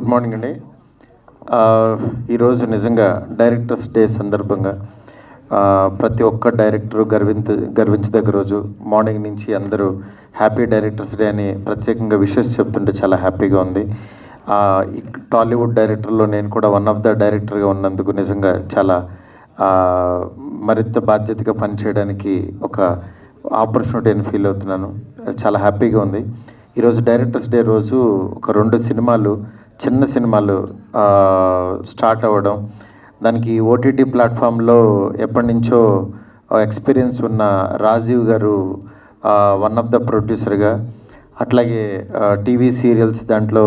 good morning అండి ఆ, ఈరోజు నిజంగా డైరెక్టర్స్ డే సందర్భంగా ఆ, ప్రతి ఒక్క డైరెక్టర్ గర్వించ గర్వించదగ్గ రోజు మార్నింగ్ నుంచి అందరూ హ్యాపీ డైరెక్టర్స్ డే అని ప్రత్యేకంగా విషెస్ చెప్తుంటే చాలా హ్యాపీగా ఉంది ఆ, ఈ టాలీవుడ్ డైరెక్టర్లో నేను కూడా వన్ ఆఫ్ ద డైరెక్టర్గా ఉన్నందుకు నిజంగా చాలా ఆ, మరింత బాధ్యతగా పనిచేయడానికి ఒక ఆపర్చునిటీ అని ఫీల్ అవుతున్నాను చాలా హ్యాపీగా ఉంది ఈరోజు డైరెక్టర్స్ డే రోజు ఒక రెండు సినిమాలు చిన్న సినిమాలు ఆ, స్టార్ట్ అవ్వడం దానికి ఓటీటీ ప్లాట్ఫామ్లో ఎప్పటి నుంచో ఎక్స్పీరియన్స్ ఉన్న రాజీవ్ గారు వన్ ఆఫ్ ద ప్రొడ్యూసర్గా అట్లాగే టీవీ సీరియల్స్ దాంట్లో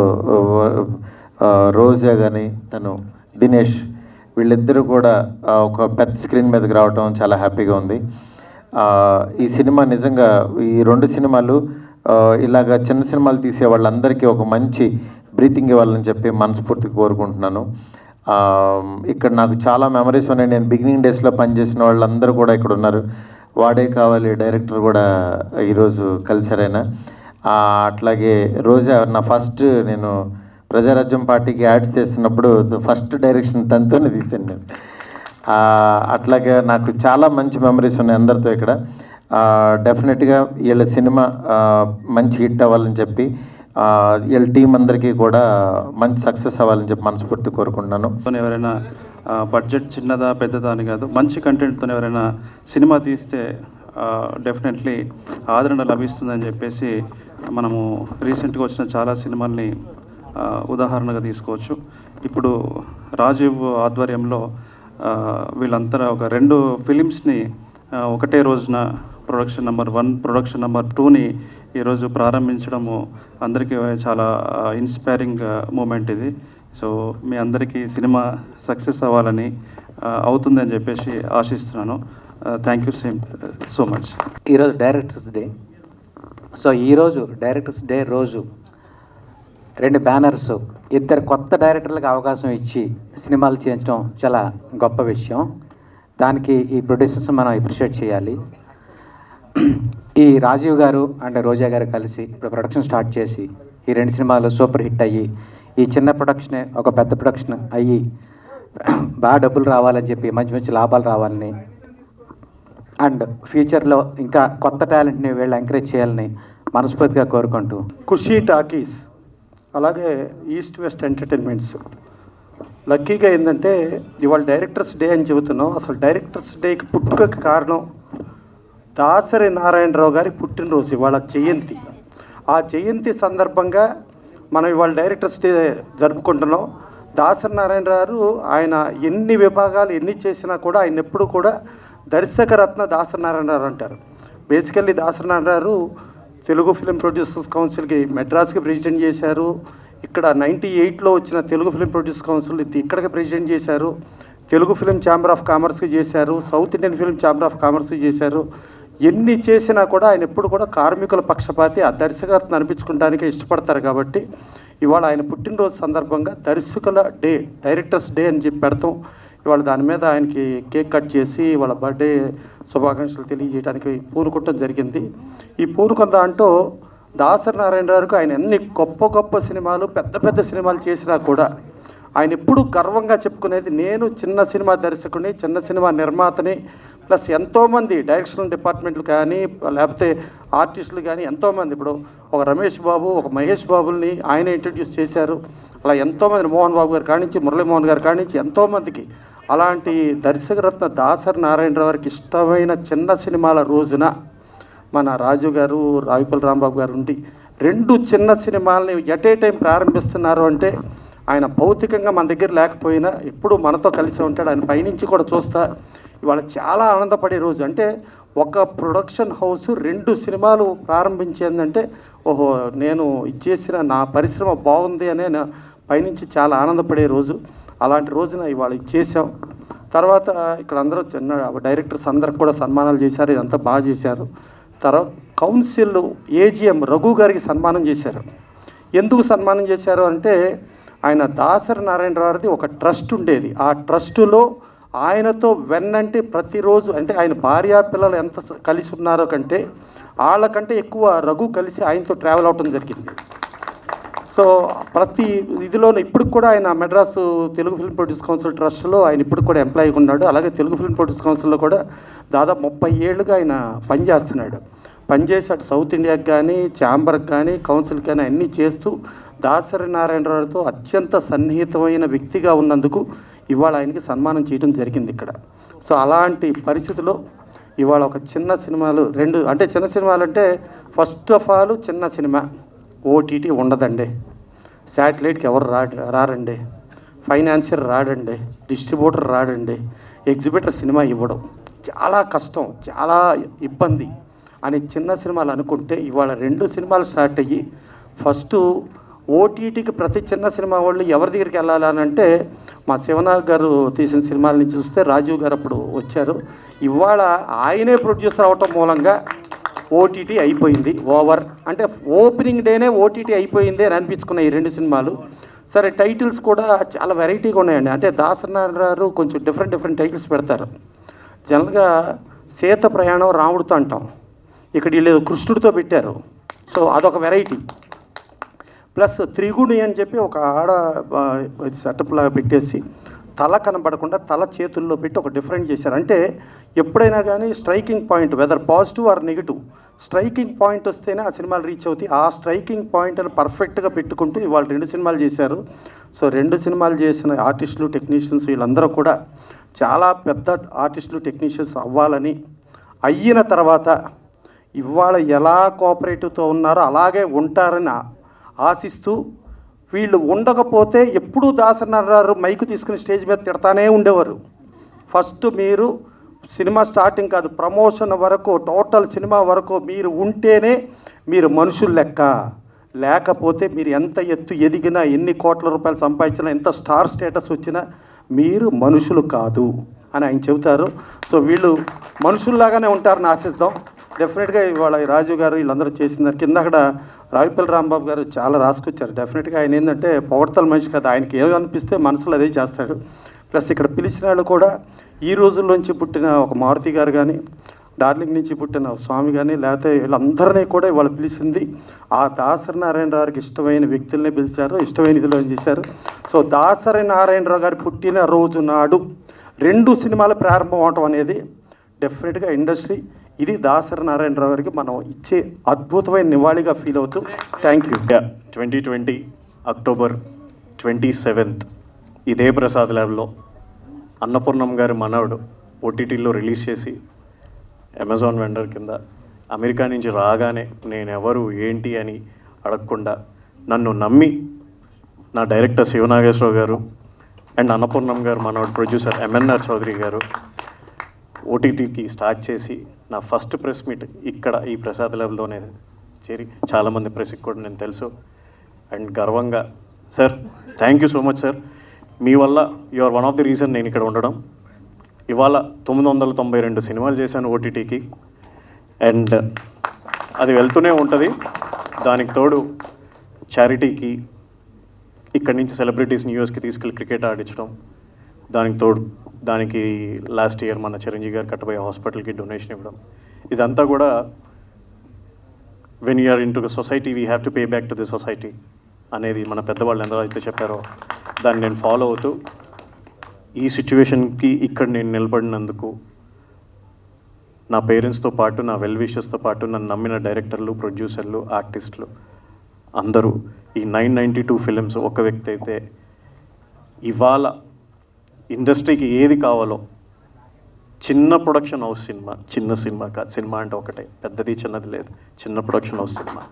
ఆ, రోజా కానీ తను దినేష్ వీళ్ళిద్దరూ కూడా ఆ, ఒక పెద్ద స్క్రీన్ మీదకి రావడం చాలా హ్యాపీగా ఉంది ఆ, ఈ సినిమా నిజంగా ఈ రెండు సినిమాలు ఆ, ఇలాగ చిన్న సినిమాలు తీసే వాళ్ళందరికీ ఒక మంచి బ్రీతింగ్ ఇవ్వాలని చెప్పి మనస్ఫూర్తిగా కోరుకుంటున్నాను ఆ, ఇక్కడ నాకు చాలా మెమరీస్ ఉన్నాయి నేను బిగినింగ్ డేస్లో పనిచేసిన వాళ్ళందరూ కూడా ఇక్కడ ఉన్నారు వాడే కావాలి డైరెక్టర్ కూడా ఈరోజు కలిసారైనా ఆ, అట్లాగే రోజా నా ఫస్ట్ నేను ప్రజారాజ్యం పార్టీకి యాడ్స్ చేస్తున్నప్పుడు ఫస్ట్ డైరెక్షన్ తనతోనే తీసాను నేను ఆ, అట్లాగే నాకు చాలా మంచి మెమరీస్ ఉన్నాయి అందరితో ఇక్కడ డెఫినెట్గా వీళ్ళ సినిమా ఆ, మంచి హిట్ అవ్వాలని చెప్పి ఆ, వీళ్ళ టీం అందరికీ కూడా మంచి సక్సెస్ అవ్వాలని చెప్పి మనస్ఫూర్తి కోరుకుంటున్నాను తో ఎవరైనా ఆ, బడ్జెట్ చిన్నదా పెద్దదా అని కాదు మంచి కంటెంట్తో ఎవరైనా సినిమా తీస్తే డెఫినెట్లీ ఆదరణ లభిస్తుందని చెప్పేసి మనము రీసెంట్గా వచ్చిన చాలా సినిమాల్ని ఆ, ఉదాహరణగా తీసుకోవచ్చు ఇప్పుడు రాజీవ్ ఆధ్వర్యంలో ఆ, వీళ్ళంతా ఒక రెండు ఫిలిమ్స్ని ఒకటే రోజున production number one production number టూని ఈరోజు ప్రారంభించడము అందరికీ చాలా ఇన్స్పైరింగ్ మూమెంట్ ఇది సో మీ అందరికీ సినిమా సక్సెస్ అవ్వాలని ఆ, అవుతుందని చెప్పేసి ఆశిస్తున్నాను thank you same so much ఈరోజు డైరెక్టర్స్ డే సో ఈరోజు డైరెక్టర్స్ డే రోజు రెండు బ్యానర్స్ ఇద్దరు కొత్త డైరెక్టర్లకు అవకాశం ఇచ్చి సినిమాలు చేయించడం చాలా గొప్ప విషయం దానికి ఈ ప్రొడ్యూసర్స్ మనం అప్రిషియేట్ చేయాలి ఈ రాజీవ్ గారు అండ్ రోజా గారు కలిసి ఇప్పుడు ప్రొడక్షన్ స్టార్ట్ చేసి ఈ రెండు సినిమాలు సూపర్ హిట్ అయ్యి ఈ చిన్న ప్రొడక్షనే ఒక పెద్ద ప్రొడక్షన్ అయ్యి బాగా డబ్బులు రావాలని చెప్పి మంచి మంచి లాభాలు రావాలని అండ్ ఫ్యూచర్లో ఇంకా కొత్త టాలెంట్ని వీళ్ళు ఎంకరేజ్ చేయాలని మనస్ఫూర్తిగా కోరుకుంటూ ఖుషీ టాకీస్ అలాగే ఈస్ట్ వెస్ట్ ఎంటర్టైన్మెంట్స్ లక్కీగా ఏంటంటే ఇవాళ డైరెక్టర్స్ డే అని చెబుతున్నాం అసలు డైరెక్టర్స్ డేకి పుట్టుకకి కారణం దాసరి నారాయణరావు గారి పుట్టినరోజు ఇవాళ జయంతి ఆ జయంతి సందర్భంగా మనం ఇవాళ డైరెక్టర్స్ డే జరుపుకుంటున్నాం దాసరి నారాయణరావు గారు ఆయన ఎన్ని విభాగాలు ఎన్ని చేసినా కూడా ఆయన ఎప్పుడు కూడా దర్శకరత్న దాసరి నారాయణరావు అంటారు basically Dasari Narayana Rao Telugu film producers కౌన్సిల్కి మెడ్రాస్కి ప్రెసిడెంట్ చేశారు ఇక్కడ నైంటీ ఎయిట్లో వచ్చిన తెలుగు ఫిలిం ప్రొడ్యూసర్ కౌన్సిల్ ఇది ఇక్కడికి ప్రెసిడెంట్ చేశారు తెలుగు ఫిలిం ఛాంబర్ ఆఫ్ కామర్స్కి చేశారు south Indian film chamber of కామర్స్కి చేశారు ఎన్ని చేసినా కూడా ఆయన ఎప్పుడు కూడా కార్మికుల పక్షపాతి ఆ దర్శకత్వం అనిపించుకోవడానికి ఇష్టపడతారు కాబట్టి ఇవాళ ఆయన పుట్టినరోజు సందర్భంగా దర్శకుల డే డైరెక్టర్స్ డే అని చెప్పి పెడతాం ఇవాళ దాని మీద ఆయనకి కేక్ కట్ చేసి వాళ్ళ బర్త్డే శుభాకాంక్షలు తెలియజేయడానికి పూనుకోవటం జరిగింది ఈ పూనుకున్న దాంట్లో దాసరి నారాయణ గారికి ఆయన ఎన్ని గొప్ప గొప్ప సినిమాలు పెద్ద పెద్ద సినిమాలు చేసినా కూడా ఆయన ఎప్పుడు గర్వంగా చెప్పుకునేది నేను చిన్న సినిమా దర్శకుడిని చిన్న సినిమా నిర్మాతని ప్లస్ ఎంతోమంది డైరెక్షన్ డిపార్ట్మెంట్లు కానీ లేకపోతే ఆర్టిస్టులు కానీ ఎంతోమంది ఇప్పుడు ఒక రమేష్ బాబు ఒక మహేష్ బాబుల్ని ఆయన ఇంట్రడ్యూస్ చేశారు అలా ఎంతోమంది మోహన్ బాబు గారు కానించి మురళీమోహన్ గారు కానించి ఎంతోమందికి అలాంటి దర్శకరత్న దాసరి నారాయణరావు గారికి ఇష్టమైన చిన్న సినిమాల రోజున మన రాజు గారు రావిపల్లి రాంబాబు గారు ఉండి రెండు చిన్న సినిమాలని ఎట్ ఏ టైం ప్రారంభిస్తున్నారు అంటే ఆయన భౌతికంగా మన దగ్గర లేకపోయినా ఎప్పుడు మనతో కలిసి ఉంటాడు ఆయన పైనుంచి కూడా చూస్తా ఇవాళ చాలా ఆనందపడే రోజు అంటే ఒక ప్రొడక్షన్ హౌస్ రెండు సినిమాలు ప్రారంభించేందంటే ఓహో నేను ఇచ్చేసిన నా పరిశ్రమ బాగుంది అనే నా పైనుంచి చాలా ఆనందపడే రోజు అలాంటి రోజున ఇవాళ ఇచ్చేసాం తర్వాత ఇక్కడ అందరూ చిన్న డైరెక్టర్స్ అందరికి కూడా సన్మానాలు చేశారు ఇదంతా బాగా చేశారు తర్వాత కౌన్సిల్ ఏజిఎం రఘు గారికి సన్మానం చేశారు ఎందుకు సన్మానం చేశారు అంటే ఆయన దాసరి నారాయణరావుది ఒక ట్రస్ట్ ఉండేది ఆ ట్రస్టులో ఆయనతో వెన్నంటే ప్రతిరోజు అంటే ఆయన భార్యా పిల్లలు ఎంత స- కలిసి ఉన్నారో కంటే వాళ్ళకంటే ఎక్కువ రఘు కలిసి ఆయనతో ట్రావెల్ అవటం జరిగింది సో ప్రతి ఇదిలో ఇప్పుడు కూడా ఆయన Madras Telugu film produce council ట్రస్ట్లో ఆయన ఇప్పుడు కూడా ఎంప్లాయీగా ఉన్నాడు అలాగే తెలుగు ఫిల్మ్ ప్రొడ్యూస్ కౌన్సిల్లో కూడా దాదాపు ముప్పై ఏళ్ళుగా ఆయన పనిచేస్తున్నాడు పనిచేసి అటు సౌత్ ఇండియాకి కానీ ఛాంబర్కి కానీ కౌన్సిల్కి కానీ అన్నీ చేస్తూ దాసరి నారాయణరావుతో అత్యంత సన్నిహితమైన వ్యక్తిగా ఉన్నందుకు ఇవాళ ఆయనకి సన్మానం చేయడం జరిగింది ఇక్కడ సో అలాంటి పరిస్థితిలో ఇవాళ ఒక చిన్న సినిమాలు రెండు అంటే చిన్న సినిమాలు అంటే ఫస్ట్ ఆఫ్ ఆల్ చిన్న సినిమా ఓటీటీ ఉండదండి శాటిలైట్కి ఎవరు రా రారండి ఫైనాన్షియర్ రాడండి డిస్ట్రిబ్యూటర్ రాడండి ఎగ్జిబిటర్ సినిమా ఇవ్వడం చాలా కష్టం చాలా ఇబ్బంది అని చిన్న సినిమాలు అనుకుంటే ఇవాళ రెండు సినిమాలు స్టార్ట్ అయ్యి ఫస్ట్ ఓటీటీకి ప్రతి చిన్న సినిమా వాళ్ళు ఎవరి దగ్గరికి వెళ్ళాలి అని అంటే మా శివనాగ్ గారు తీసిన సినిమాల నుంచి చూస్తే రాజీవ్ గారు అప్పుడు వచ్చారు ఇవాళ ఆయనే ప్రొడ్యూసర్ అవటం మూలంగా ఓటీటీ అయిపోయింది ఓవర్ అంటే ఓపెనింగ్ డేనే ఓటీటీ అయిపోయింది అని అనిపించుకున్నాయి ఈ రెండు సినిమాలు సరే టైటిల్స్ కూడా చాలా వెరైటీగా ఉన్నాయండి అంటే దాసనారాయణ కొంచెం డిఫరెంట్ డిఫరెంట్ టైటిల్స్ పెడతారు జనరల్గా సీత ప్రయాణం రాముడితో అంటాం ఇక్కడ వీళ్ళు కృష్ణుడితో పెట్టారు సో అదొక వెరైటీ ప్లస్ త్రిగుణి అని చెప్పి ఒక ఆడ సెటప్ లాగా పెట్టేసి తల కనబడకుండా తల చేతుల్లో పెట్టి ఒక డిఫరెంట్ చేశారు అంటే ఎప్పుడైనా కానీ striking point weather positive or negative striking point వస్తేనే ఆ సినిమాలు రీచ్ అవుతాయి ఆ స్ట్రైకింగ్ పాయింట్ని పర్ఫెక్ట్గా పెట్టుకుంటూ ఇవాళ రెండు సినిమాలు చేశారు సో రెండు సినిమాలు చేసిన ఆర్టిస్టులు టెక్నీషియన్స్ వీళ్ళందరూ కూడా చాలా పెద్ద ఆర్టిస్టులు టెక్నీషియన్స్ అవ్వాలని అయిన తర్వాత ఇవాళ ఎలా కోఆపరేటివ్తో ఉన్నారో అలాగే ఉంటారని ఆ- ఆశిస్తూ వీళ్ళు ఉండకపోతే ఎప్పుడూ దాసనారారు మైకు తీసుకుని స్టేజ్ మీద తిడతానే ఉండేవారు ఫస్ట్ మీరు సినిమా స్టార్టింగ్ కాదు ప్రమోషన్ వరకు టోటల్ సినిమా వరకు మీరు ఉంటేనే మీరు మనుషులు లెక్క లేకపోతే మీరు ఎంత ఎత్తు ఎదిగినా ఎన్ని కోట్ల రూపాయలు సంపాదించినా ఎంత స్టార్ స్టేటస్ వచ్చినా మీరు మనుషులు కాదు అని ఆయన చెబుతారు సో వీళ్ళు మనుషుల్లాగానే ఉంటారని ఆశిద్దాం డెఫినెట్గా ఇవాళ ఈ రాజు గారు వీళ్ళందరూ చేసిన కింద అక్కడ రావిపల్లి రాంబాబు గారు చాలా రాసుకొచ్చారు డెఫినెట్గా ఆయన ఏంటంటే పొగడతల మనిషి కదా ఆయనకి ఏమి అనిపిస్తే మనసులో అదే చేస్తాడు ప్లస్ ఇక్కడ పిలిచిన వాళ్ళు కూడా ఈ రోజుల్లోంచి పుట్టిన ఒక మారుతి గారు కానీ డార్లింగ్ నుంచి పుట్టిన స్వామి కానీ లేకపోతే వీళ్ళందరినీ కూడా ఇవాళ పిలిచింది ఆ దాసరి నారాయణరావు గారికి ఇష్టమైన వ్యక్తుల్ని పిలిచారు ఇష్టమైన ఇదిలో చేశారు సో దాసరి నారాయణరావు గారి పుట్టిన రోజు నాడు రెండు సినిమాలు ప్రారంభం అవటం అనేది డెఫినెట్గా ఇండస్ట్రీ ఇది దాసరి నారాయణరావు గారికి మనం ఇచ్చే అద్భుతమైన నివాళిగా ఫీల్ అవుతూ thank you twenty twenty October twenty seventh ఇదే ప్రసాద్ ల్యాబ్లో అన్నపూర్ణం గారి మనవడు ఓటీటీలో రిలీజ్ చేసి అమెజాన్ వెండర్ కింద అమెరికా నుంచి రాగానే నేను ఎవరు ఏంటి అని అడగకుండా నన్ను నమ్మి నా డైరెక్టర్ శివనాగేశ్వరరావు గారు అండ్ అన్నపూర్ణం గారు మనవడు ప్రొడ్యూసర్ ఎంఎన్ఆర్ చౌదరి గారు ఓటీటీకి స్టార్ట్ చేసి నా ఫస్ట్ ప్రెస్ మీట్ ఇక్కడ ఈ ప్రసాద్ ల్యాబ్లోనే చేరి చాలామంది ప్రెస్కి కూడా నేను తెలుసు అండ్ గర్వంగా sir thank you so much sir మీ వల్ల you are one of the reason నేను ఇక్కడ ఉండడం ఇవాళ తొమ్మిది వందల తొంభై రెండు సినిమాలు చేశాను ఓటీటీకి అండ్ అది వెళ్తూనే ఉంటుంది దానికి తోడు చారిటీకి ఇక్కడి నుంచి సెలబ్రిటీస్ని యూఎస్కి తీసుకెళ్ళి క్రికెట్ ఆడించడం దానికి తోడు దానికి లాస్ట్ ఇయర్ మన చిరంజీవి గారు కట్టబోయే హాస్పిటల్కి డొనేషన్ ఇవ్వడం ఇదంతా కూడా when you are in to society we have to pay back to the society అనేది మన పెద్దవాళ్ళు ఎందరో అయితే చెప్పారో దాన్ని నేను ఫాలో అవుతూ ఈ సిచ్యువేషన్కి ఇక్కడ నేను నిలబడినందుకు నా పేరెంట్స్తో పాటు నా వెల్ విషెస్తో పాటు నన్ను నమ్మిన డైరెక్టర్లు ప్రొడ్యూసర్లు ఆర్టిస్టులు అందరూ ఈ నైన్ నైంటీ టూ ఫిలిమ్స్ ఒక వ్యక్తి అయితే ఇవాళ ఇండస్ట్రీకి ఏది కావాలో చిన్న ప్రొడక్షన్ హౌస్ సినిమా చిన్న సినిమా కాదు సినిమా అంటే ఒకటే పెద్దది చిన్నది లేదు చిన్న ప్రొడక్షన్ హౌస్ సినిమా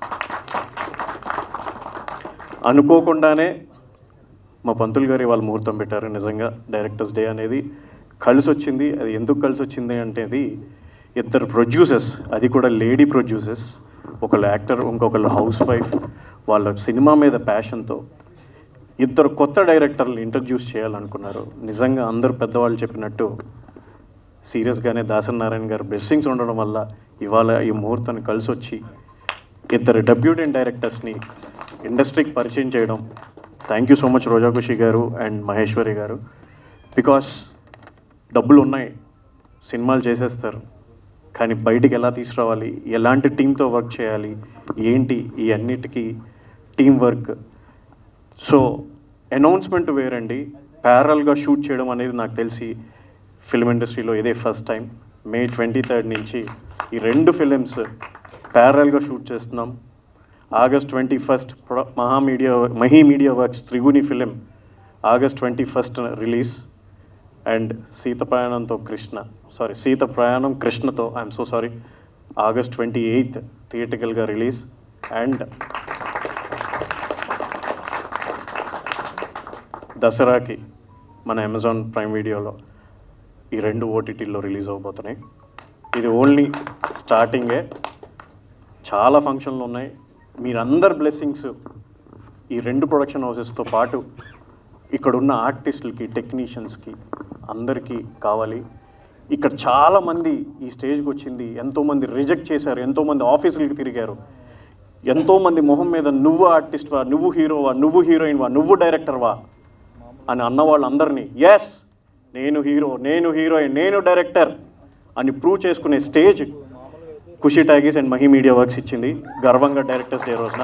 అనుకోకుండానే మా పంతులు గారు ఇవాళ ముహూర్తం పెట్టారు నిజంగా డైరెక్టర్స్ డే అనేది కలిసి వచ్చింది అది ఎందుకు కలిసి వచ్చింది అంటే అది ఇద్దరు ప్రొడ్యూసర్స్ అది కూడా లేడీ ప్రొడ్యూసర్స్ ఒకళ్ళు యాక్టర్ ఇంకొకళ్ళు హౌస్ వైఫ్ వాళ్ళ సినిమా మీద ప్యాషన్తో ఇద్దరు కొత్త డైరెక్టర్లు ఇంట్రడ్యూస్ చేయాలనుకున్నారు నిజంగా అందరూ పెద్దవాళ్ళు చెప్పినట్టు సీరియస్గానే దాసనారాయణ గారు బ్లెస్సింగ్స్ ఉండడం వల్ల ఇవాళ ఈ ముహూర్తాన్ని కలిసి వచ్చి ఇద్దరు డెబ్యూటెంట్ డైరెక్టర్స్ని ఇండస్ట్రీకి పరిచయం చేయడం thank you so much Roja Khushi garu and Maheshwari గారు బికాస్ డబ్బులు ఉన్నాయి సినిమాలు చేసేస్తారు కానీ బయటికి ఎలా తీసుకురావాలి ఎలాంటి టీంతో వర్క్ చేయాలి ఏంటి ఈ అన్నిటికీ టీం వర్క్ సో అనౌన్స్మెంట్ వేరండి ప్యారల్గా షూట్ చేయడం అనేది నాకు తెలిసి ఫిల్మ్ ఇండస్ట్రీలో ఇదే first time May twenty third నుంచి ఈ రెండు ఫిలిమ్స్ ప్యారల్గా షూట్ చేస్తున్నాం August twenty first Maha media Mahi media works Triguni film August twenty first release and Seetha ప్రయాణంతో కృష్ణ సారీ సీత ప్రయాణం కృష్ణతో I'm so sorry August twenty eighth థియేటికల్గా రిలీజ్ అండ్ దసరాకి మన అమెజాన్ ప్రైమ్ వీడియోలో ఈ రెండు ఓటీటీల్లో రిలీజ్ అవబోతున్నాయి ఇది ఓన్లీ స్టార్టింగే చాలా ఫంక్షన్లు ఉన్నాయి మీరందరు బ్లెస్సింగ్స్ ఈ రెండు ప్రొడక్షన్ హౌసెస్తో పాటు ఇక్కడ ఉన్న ఆర్టిస్టులకి టెక్నీషియన్స్కి అందరికీ కావాలి ఇక్కడ చాలా మంది ఈ స్టేజ్కి వచ్చింది ఎంతోమంది రిజెక్ట్ చేశారు ఎంతోమంది ఆఫీసులకి తిరిగారు ఎంతోమంది మొహం మీద నువ్వు ఆర్టిస్ట్వా నువ్వు హీరోవా నువ్వు హీరోయిన్వా నువ్వు డైరెక్టర్వా అని అన్న వాళ్ళందరినీ ఎస్ నేను హీరో నేను హీరోయిన్ నేను డైరెక్టర్ అని ప్రూవ్ చేసుకునే stage Khushi talkies and Mahi media works ఇచ్చింది గర్వంగా డైరెక్టర్స్ డే రోజున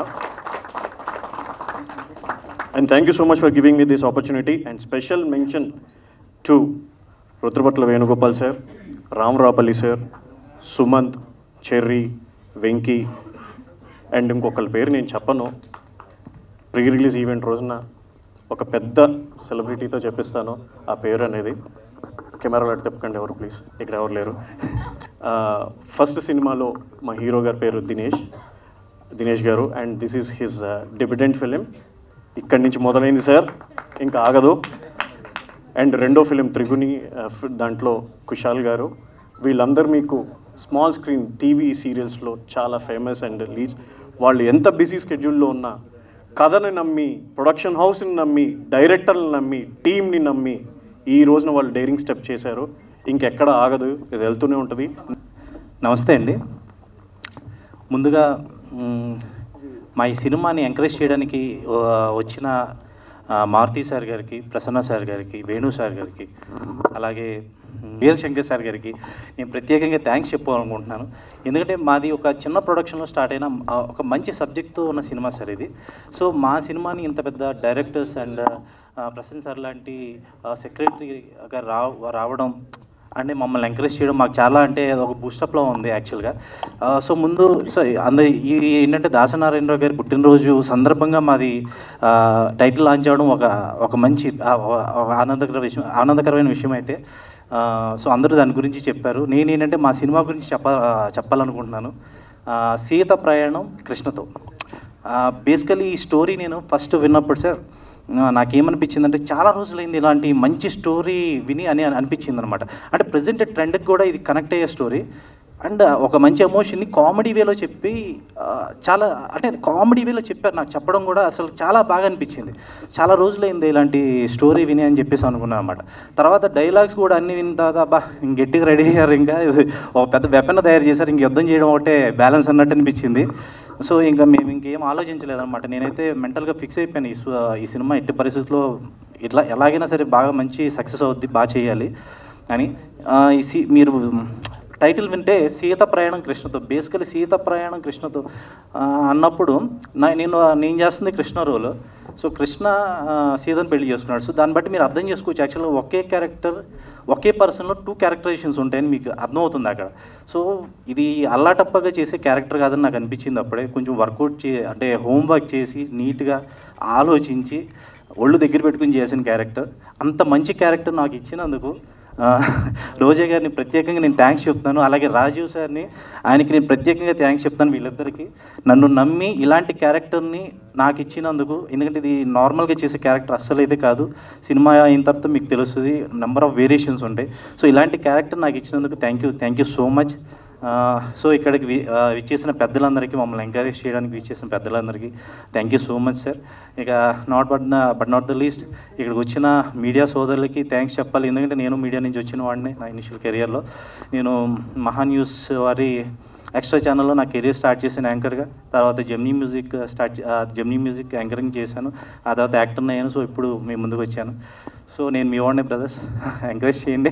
and thank you so much for giving me this opportunity and special mention to Rudrapatla Venugopal sir Ramarapalli sir Sumanth Cherry Venky and ఇంకొకరి పేరు నేను చెప్పను ప్రీ రిలీజ్ ఈవెంట్ రోజున ఒక పెద్ద సెలబ్రిటీతో చెప్పిస్తాను ఆ పేరు అనేది కెమెరాలో అటు తిప్పకండి ఎవరు ప్లీజ్ ఇక్కడ ఎవరు లేరు ఫస్ట్ సినిమాలో మా హీరో గారి పేరు Dinesh Dinesh garu and this is his debutant film ఇక్కడి నుంచి మొదలైంది సార్ ఇంకా ఆగదు అండ్ రెండో ఫిలిం త్రిగుణి ఆ, ఫి- దాంట్లో కుషాల్ గారు వీళ్ళందరూ మీకు స్మాల్ స్క్రీన్ టీవీ సీరియల్స్లో చాలా ఫేమస్ అండ్ లీడ్స్ వాళ్ళు ఎంత బిజీ స్కెడ్యూల్లో ఉన్నా కథని నమ్మి ప్రొడక్షన్ హౌస్ని నమ్మి డైరెక్టర్ని నమ్మి టీంని నమ్మి ఈ రోజున వాళ్ళు డైరింగ్ స్టెప్ చేశారు ఇంకెక్కడ ఆగదు ఇది వెళ్తూనే ఉంటుంది నమస్తే అండి ముందుగా మ్, మా ఈ సినిమాని ఎంకరేజ్ చేయడానికి ఆ, వచ్చిన ఆ, మారుతి సార్ గారికి ప్రసన్న సార్ గారికి వేణు సార్ గారికి అలాగే మ్, వీరశంకర్ సార్ గారికి నేను ప్రత్యేకంగా థ్యాంక్స్ చెప్పాలనుకుంటున్నాను ఎందుకంటే మాది ఒక చిన్న ప్రొడక్షన్లో స్టార్ట్ అయిన ఆ, ఒక మంచి సబ్జెక్ట్తో ఉన్న సినిమా సార్ ఇది సో మా సినిమాని ఇంత పెద్ద డైరెక్టర్స్ అండ్ ప్రసన్న సార్ లాంటి సెక్రటరీ గారు రా రావడం అంటే మమ్మల్ని ఎంకరేజ్ చేయడం మాకు చాలా అంటే అది ఒక బూస్టప్లో ఉంది యాక్చువల్గా సో ముందు సో అంద ఈ ఏంటంటే దాసనారాయణరావు గారి పుట్టినరోజు సందర్భంగా మాది టైటిల్ లాంచ్ అవ్వడం ఒక ఒక మంచి ఆ, ఒక ఆనందకర విషయం ఆనందకరమైన విషయం అయితే సో అందరూ దాని గురించి చెప్పారు నేను ఏంటంటే మా సినిమా గురించి చెప్ప చెప్పాలనుకుంటున్నాను ఆ, సీత ప్రయాణం కృష్ణతో బేసికలీ ఈ స్టోరీ నేను ఫస్ట్ విన్నప్పుడు సార్ ఆ, నాకేమనిపించిందంటే చాలా రోజులైంది ఇలాంటి మంచి స్టోరీ విని అని అనిపించింది అనమాట అంటే ప్రజెంట్ ట్రెండ్కి కూడా ఇది కనెక్ట్ అయ్యే స్టోరీ అండ్ ఒక మంచి ఎమోషన్ని కామెడీ వేలో చెప్పి ఆ, చాలా అంటే కామెడీ వేలో చెప్పారు నాకు చెప్పడం కూడా అసలు చాలా బాగా అనిపించింది చాలా రోజులైంది ఇలాంటి స్టోరీ విని అని చెప్పేసి అనుకున్నాను అనమాట తర్వాత డైలాగ్స్ కూడా అన్ని విన్న తర్వాత అబ్బా ఇంక గట్టిగా రెడీ అయ్యారు ఇంకా ఇది ఒక పెద్ద వెపన్ తయారు చేశారు ఇంక యుద్ధం చేయడం ఒకటే బ్యాలెన్స్ అన్నట్టు అనిపించింది సో ఇంకా మేము ఇంకేం ఆలోచించలేదన్నమాట నేనైతే మెంటల్గా ఫిక్స్ అయిపోయాను ఈ సు- ఈ సినిమా ఎట్టి పరిస్థితుల్లో ఇట్లా ఎలాగైనా సరే బాగా మంచి సక్సెస్ అవుద్ది బాగా చేయాలి అని ఆ, ఈ సి మీరు టైటిల్ వింటే సీత ప్రయాణం కృష్ణతో బేసికలీ సీత ప్రయాణం కృష్ణతో ఆ, అన్నప్పుడు నా నేను నేను చేస్తుంది కృష్ణ రోల్ సో కృష్ణ ఆ, సీతను పెళ్లి చేసుకున్నాడు సో దాన్ని బట్టి మీరు అర్థం చేసుకోవచ్చు యాక్చువల్గా ఒకే క్యారెక్టర్ ఒకే పర్సన్లో టూ క్యారెక్టరైజేషన్స్ ఉంటాయని మీకు అర్థమవుతుంది అక్కడ సో ఇది అల్లాటప్పగా చేసే క్యారెక్టర్ కాదని నాకు అనిపించింది అప్పుడే కొంచెం వర్కౌట్ చే అంటే హోంవర్క్ చేసి నీట్గా ఆలోచించి ఒళ్ళు దగ్గర పెట్టుకుని చేసిన క్యారెక్టర్ అంత మంచి క్యారెక్టర్ నాకు ఇచ్చినందుకు ఆ, రోజా గారిని ప్రత్యేకంగా నేను థ్యాంక్స్ చెప్తాను అలాగే రాజీవ్ సార్ని ఆయనకి నేను ప్రత్యేకంగా థ్యాంక్స్ చెప్తాను వీళ్ళిద్దరికీ నన్ను నమ్మి ఇలాంటి క్యారెక్టర్ని నాకు ఇచ్చినందుకు ఎందుకంటే ఇది నార్మల్గా చేసే క్యారెక్టర్ అస్సలు అయితే కాదు సినిమా అయిన తర్వాత మీకు తెలుస్తుంది నెంబర్ ఆఫ్ వేరియేషన్స్ ఉంటాయి సో ఇలాంటి క్యారెక్టర్ నాకు ఇచ్చినందుకు thank you thank you so much so ఇక్కడికి వి- ఆ, విచ్చేసిన పెద్దలందరికీ మమ్మల్ని ఎంకరేజ్ చేయడానికి విచ్చేసిన పెద్దలందరికీ thank you so much sir ఇక not but but not the least ఇక్కడికి వచ్చిన మీడియా సోదరులకి థ్యాంక్స్ చెప్పాలి ఎందుకంటే నేను మీడియా నుంచి వచ్చిన వాడిని నా ఇనిషియల్ కెరియర్లో నేను మహా న్యూస్ వారి ఎక్స్ట్రా ఛానల్లో నా కెరీర్ స్టార్ట్ చేసిన యాంకర్గా తర్వాత Gemini music start Gemini music anchoring చేశాను ఆ తర్వాత యాక్టర్ అయ్యాను సో ఇప్పుడు మీ ముందుకు వచ్చాను సో నేను మీ వాడిని బ్రదర్స్ ఎంకరేజ్ చేయండి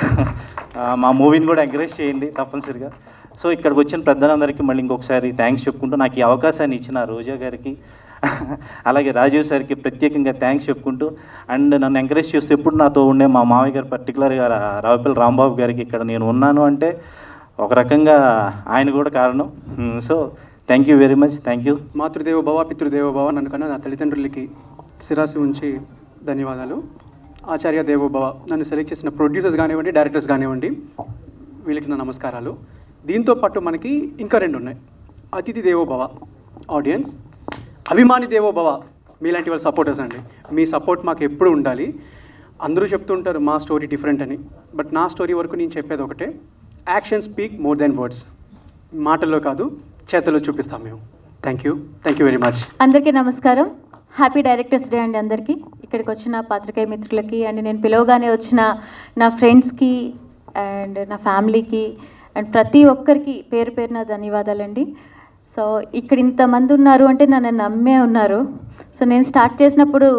ఆ, మా మూవీని కూడా ఎంకరేజ్ చేయండి తప్పనిసరిగా సో ఇక్కడికి వచ్చిన పెద్దలందరికీ మళ్ళీ ఇంకొకసారి థ్యాంక్స్ చెప్పుకుంటూ నాకు ఈ అవకాశాన్ని ఇచ్చిన రోజా గారికి అలాగే రాజీవ్ సార్కి ప్రత్యేకంగా థ్యాంక్స్ చెప్పుకుంటూ అండ్ నన్ను ఎంకరేజ్ చేస్తూ ఎప్పుడు నాతో ఉండే మా మామయ్య గారు పర్టికులర్గా రావుపల్లి రాంబాబు గారికి ఇక్కడ నేను ఉన్నాను అంటే ఒక రకంగా ఆయన కూడా కారణం so thank you very much thank you మాతృదేవ భవ పితృదేవ భవ నన్ను కన్నా నా తల్లిదండ్రులకి శిరాసి ఉంచి ధన్యవాదాలు ఆచార్య దేవో భవ నన్ను సెలెక్ట్ చేసిన ప్రొడ్యూసర్స్ కానివ్వండి డైరెక్టర్స్ కానివ్వండి వీళ్ళకి నా నమస్కారాలు దీంతో పాటు మనకి ఇంకా రెండు ఉన్నాయి అతిథి దేవో భవ ఆడియన్స్ అభిమాని దేవో భవ మీలాంటి వాళ్ళ సపోర్టర్స్ అండి మీ సపోర్ట్ మాకు ఎప్పుడు ఉండాలి అందరూ చెప్తుంటారు మా స్టోరీ డిఫరెంట్ అని బట్ నా స్టోరీ వరకు నేను చెప్పేది ఒకటే action speak more than words మాటల్లో కాదు చేతల్లో చూపిస్తాం మేము thank you thank you very much అందరికీ నమస్కారం హ్యాపీ డైరెక్టర్స్ డే అండి అందరికీ ఇక్కడికి వచ్చిన పాత్రికేయ మిత్రులకి అండ్ నేను పిలవగానే వచ్చిన నా ఫ్రెండ్స్కి అండ్ నా ఫ్యామిలీకి అండ్ ప్రతి ఒక్కరికి పేరు పేరున ధన్యవాదాలండి సో ఇక్కడ ఇంతమంది ఉన్నారు అంటే నన్ను నమ్మే ఉన్నారు సో నేను స్టార్ట్ చేసినప్పుడు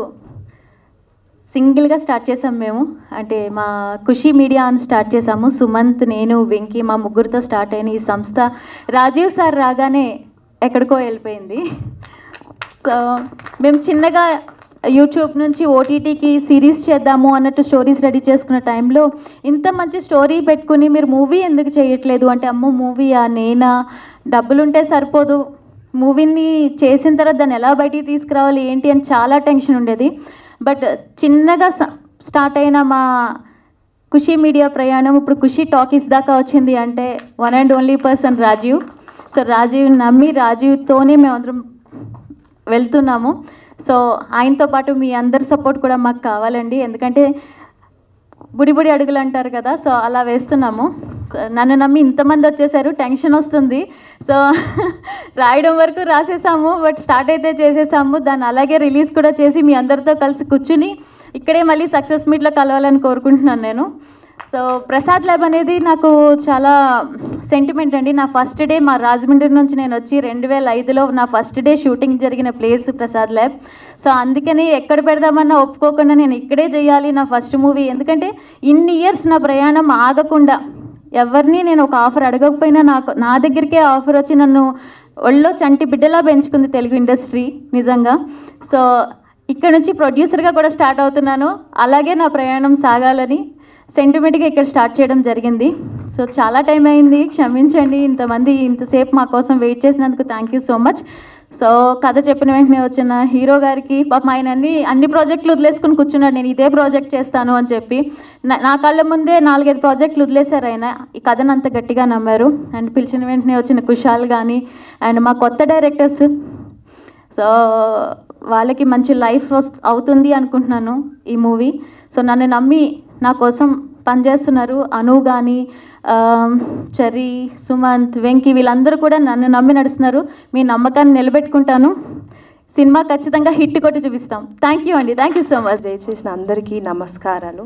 సింగిల్గా స్టార్ట్ చేసాం మేము అంటే మా ఖుషి మీడియా అని స్టార్ట్ చేసాము సుమంత్ నేను వెంకీ మా ముగ్గురితో స్టార్ట్ అయిన ఈ సంస్థ రాజీవ్ సార్ రాగానే ఎక్కడికో వెళ్ళిపోయింది సో మేము చిన్నగా యూట్యూబ్ నుంచి ఓటీటీకి సిరీస్ చేద్దాము అన్నట్టు స్టోరీస్ రెడీ చేసుకున్న టైంలో ఇంత మంచి స్టోరీ పెట్టుకుని మీరు మూవీ ఎందుకు చేయట్లేదు అంటే అమ్మో మూవీయా నేనా డబ్బులుంటే సరిపోదు మూవీని చేసిన తర్వాత దాన్ని ఎలా బయటికి తీసుకురావాలి ఏంటి అని చాలా టెన్షన్ ఉండేది బట్ చిన్నగా స్టార్ట్ అయిన మా ఖుషి మీడియా ప్రయాణం ఇప్పుడు ఖుషి టాకీస్ దాకా వచ్చింది అంటే one and only person Rajiv so Rajiv నమ్మి రాజీవ్తోనే మేమందరం వెళ్తున్నాము సో ఆయనతో పాటు మీ అందరి సపోర్ట్ కూడా మాకు కావాలండి ఎందుకంటే బుడి బుడి అడుగులు అంటారు కదా సో అలా వేస్తున్నాము సో నన్ను నమ్మి ఇంతమంది వచ్చేసారు టెన్షన్ వస్తుంది సో రాయడం వరకు రాసేసాము బట్ స్టార్ట్ అయితే చేసేసాము దాన్ని అలాగే రిలీజ్ కూడా చేసి మీ అందరితో కలిసి కూర్చుని ఇక్కడే మళ్ళీ సక్సెస్ మీట్లో కలవాలని కోరుకుంటున్నాను నేను సో ప్రసాద్ ల్యాబ్ అనేది నాకు చాలా సెంటిమెంట్ అండి నా ఫస్ట్ డే మా రాజమండ్రి నుంచి నేను వచ్చి రెండు వేల ఐదులో నా ఫస్ట్ డే షూటింగ్ జరిగిన ప్లేస్ ప్రసాద్ ల్యాబ్ సో అందుకని ఎక్కడ పెడదామన్నా ఒప్పుకోకుండా నేను ఇక్కడే చేయాలి నా ఫస్ట్ మూవీ ఎందుకంటే ఇన్ని ఇయర్స్ నా ప్రయాణం ఆగకుండా ఎవరిని నేను ఒక ఆఫర్ అడగకపోయినా నాకు నా దగ్గరికే ఆఫర్ వచ్చి నన్ను ఒళ్ళో చంటి బిడ్డలా పెంచుకుంది తెలుగు ఇండస్ట్రీ నిజంగా సో ఇక్కడ నుంచి ప్రొడ్యూసర్గా కూడా స్టార్ట్ అవుతున్నాను అలాగే నా ప్రయాణం సాగాలని సెంటిమెంట్గా ఇక్కడ స్టార్ట్ చేయడం జరిగింది సో చాలా టైం అయింది క్షమించండి ఇంతమంది ఇంతసేపు మా కోసం వెయిట్ చేసినందుకు thank you so much so కథ చెప్పిన వెంటనే వచ్చిన హీరో గారికి పాప ఆయన అన్ని అన్ని ప్రాజెక్టులు వదిలేసుకుని కూర్చున్నాడు నేను ఇదే ప్రాజెక్ట్ చేస్తాను అని చెప్పి నా- నా కళ్ళ ముందే నాలుగైదు ప్రాజెక్టులు వదిలేశారు ఆయన ఈ కథను అంత గట్టిగా నమ్మారు అండ్ పిలిచిన వెంటనే వచ్చిన కుషాల్ కానీ అండ్ మా కొత్త డైరెక్టర్స్ సో వాళ్ళకి మంచి లైఫ్ వస్- అవుతుంది అనుకుంటున్నాను ఈ మూవీ సో నన్ను నమ్మి నా కోసం పనిచేస్తున్నారు అను కానీ చరి సుమంత్ వెంకీ వీళ్ళందరూ కూడా నన్ను నమ్మి నడుస్తున్నారు మీ నమ్మకాన్ని నిలబెట్టుకుంటాను సినిమా ఖచ్చితంగా హిట్ కొట్టి చూపిస్తాం థ్యాంక్ యూ అండి థ్యాంక్ యూ సో మచ్ దయచేసిన అందరికీ నమస్కారాలు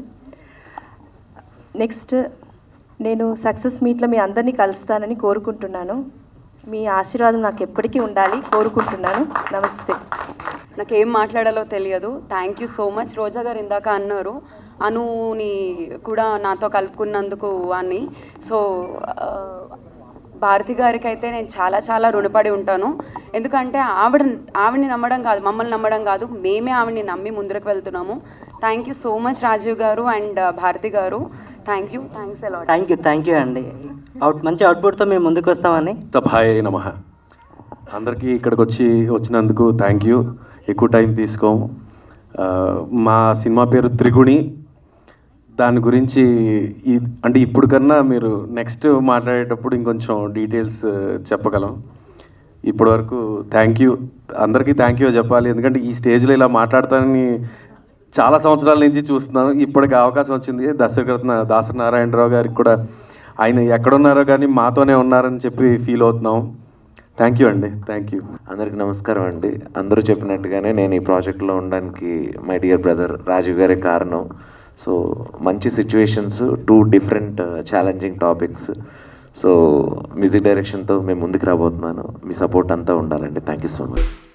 నెక్స్ట్ నేను సక్సెస్ మీట్లో మీ అందరినీ కలుస్తానని కోరుకుంటున్నాను మీ ఆశీర్వాదం నాకు ఎప్పటికీ ఉండాలి కోరుకుంటున్నాను నమస్తే నాకు ఏం మాట్లాడాలో తెలియదు thank you so much Roja గారు ఇందాక అన్నారు అనుని కూడా నాతో కలుపుకున్నందుకు అని సో ఆ, భారతి గారికి అయితే నేను చాలా చాలా రుణపడి ఉంటాను ఎందుకంటే ఆవిడ ఆవిడని నమ్మడం కాదు మమ్మల్ని నమ్మడం కాదు మేమే ఆవిడని నమ్మి ముందుకు వెళ్తున్నాము thank you so much Rajiv గారు అండ్ భారతి గారు thank you thanks a lot thank you thank you అండి అవుట్ మంచి అవుట్పుట్తో మేము ముందుకు వస్తామని సభాయ నమ అందరికీ ఇక్కడికి వచ్చి వచ్చినందుకు థ్యాంక్ యూ ఎక్కువ టైం తీసుకోము ఆ, మా సినిమా పేరు త్రిగుణి దాని గురించి ఈ అంటే ఇప్పుడు కన్నా మీరు నెక్స్ట్ మాట్లాడేటప్పుడు ఇంకొంచెం డీటెయిల్స్ చెప్పగలం ఇప్పటి వరకు థ్యాంక్ యూ అందరికీ థ్యాంక్ యూ చెప్పాలి ఎందుకంటే ఈ స్టేజ్లో ఇలా మాట్లాడతానని చాలా సంవత్సరాల నుంచి చూస్తున్నాను ఇప్పటికి అవకాశం వచ్చింది దశరథ దాసనారాయణరావు గారికి కూడా ఆయన ఎక్కడున్నారో కానీ మాతోనే ఉన్నారని చెప్పి ఫీల్ అవుతున్నాం థ్యాంక్ యూ అండి థ్యాంక్ యూ అందరికి నమస్కారం అండి అందరూ చెప్పినట్టుగానే నేను ఈ ప్రాజెక్ట్లో ఉండడానికి మై డియర్ బ్రదర్ రాజీవ్ గారే కారణం సో మంచి situations two different challenging topics so music డైరెక్షన్తో మేము ముందుకు రాబోతున్నాను మీ సపోర్ట్ అంతా ఉండాలండి థ్యాంక్ యూ సో మచ్